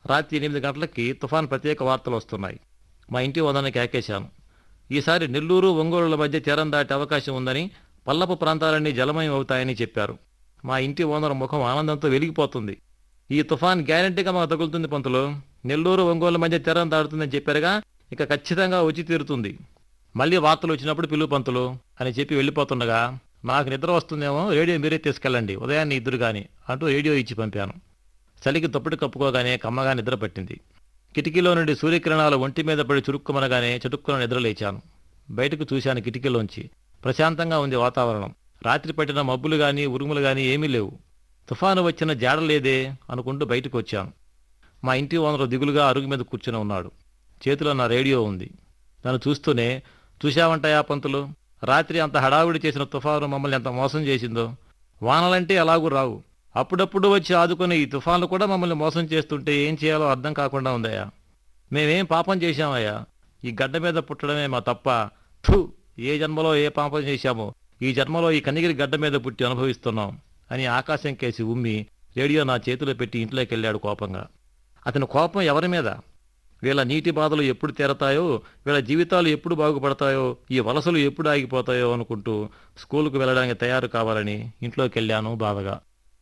రాత్రి ఎనిమిది గంటలకి తుఫాన్ ప్రత్యేక వార్తలు వస్తున్నాయి మా ఇంటి వదనకి కేకేశాను ఈసారి నెల్లూరు ఒంగోలుల మధ్య తీరం దాటే అవకాశం ఉందని పల్లపు ప్రాంతాలన్నీ జలమయం అవుతాయని చెప్పారు మా ఇంటి ఓనర్ ముఖం ఆనందంతో వెలిగిపోతుంది ఈ తుఫాన్ గ్యారంటీగా మాకు తగులుతుంది పంతులు నెల్లూరు ఒంగోలు మధ్య తీరం దాటుతుందని చెప్పారుగా ఇక ఖచ్చితంగా వచ్చి తీరుతుంది మళ్ళీ వార్తలు వచ్చినప్పుడు పిలువు పంతులు అని చెప్పి వెళ్ళిపోతుండగా నాకు నిద్ర వస్తుందేమో రేడియో మీరే తీసుకెళ్ళండి ఉదయాన్నే ఇద్దరు గాని అంటూ రేడియో ఇచ్చి పంపాను చలికి దుప్పటి కప్పుకోగానే కమ్మగా నిద్ర పట్టింది కిటికీలో నుండి సూర్యకిరణాలు ఒంటి మీద పడి చురుక్కుమనగానే చటుక్కున నిద్ర లేచాను బయటకు చూశాను కిటికీలోంచి ప్రశాంతంగా ఉంది వాతావరణం రాత్రి పట్టిన మబ్బులు గాని ఉరుములు గాని ఏమీ లేవు తుఫాను వచ్చిన జాడలేదే అనుకుంటూ బయటకు వచ్చాను మా ఇంటి ఓనరు దిగులుగా అరుగు మీద కూర్చుని ఉన్నాడు చేతిలో నా రేడియో ఉంది నన్ను చూస్తూనే చూశావంటాయా పంతులు రాత్రి అంత హడావుడి చేసిన తుఫాను మమ్మల్ని ఎంత మోసం చేసిందో వానలంటే ఎలాగూ రావు అప్పుడప్పుడు వచ్చి ఆదుకునే ఈ తుఫాన్లు కూడా మమ్మల్ని మోసం చేస్తుంటే ఏం చేయాలో అర్థం కాకుండా ఉందయ్యా మేమేం పాపం చేశామయ్యా ఈ గడ్డ మీద పుట్టడమే మా తప్ప థు ఏ జన్మలో ఏ పాపం చేశామో ఈ జన్మలో ఈ కనిగిరి గడ్డ మీద పుట్టి అనుభవిస్తున్నాం అని ఆకాశం కేసి ఉమ్మి రేడియో నా చేతిలో పెట్టి ఇంట్లోకి వెళ్ళాడు కోపంగా అతని కోపం ఎవరి మీద వీళ్ళ నీటి బాధలు ఎప్పుడు తీరతాయో వీళ్ళ జీవితాలు ఎప్పుడు బాగుపడతాయో ఈ వలసలు ఎప్పుడు ఆగిపోతాయో అనుకుంటూ స్కూలుకు వెళ్ళడానికి తయారు కావాలని ఇంట్లోకి వెళ్ళాను బాధగా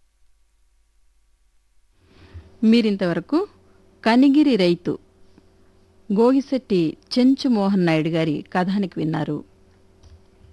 మీరింతవరకు కనిగిరి రైతు గోగిశెట్టి చెంచు మోహన్ నాయుడు గారి కథానికి విన్నారు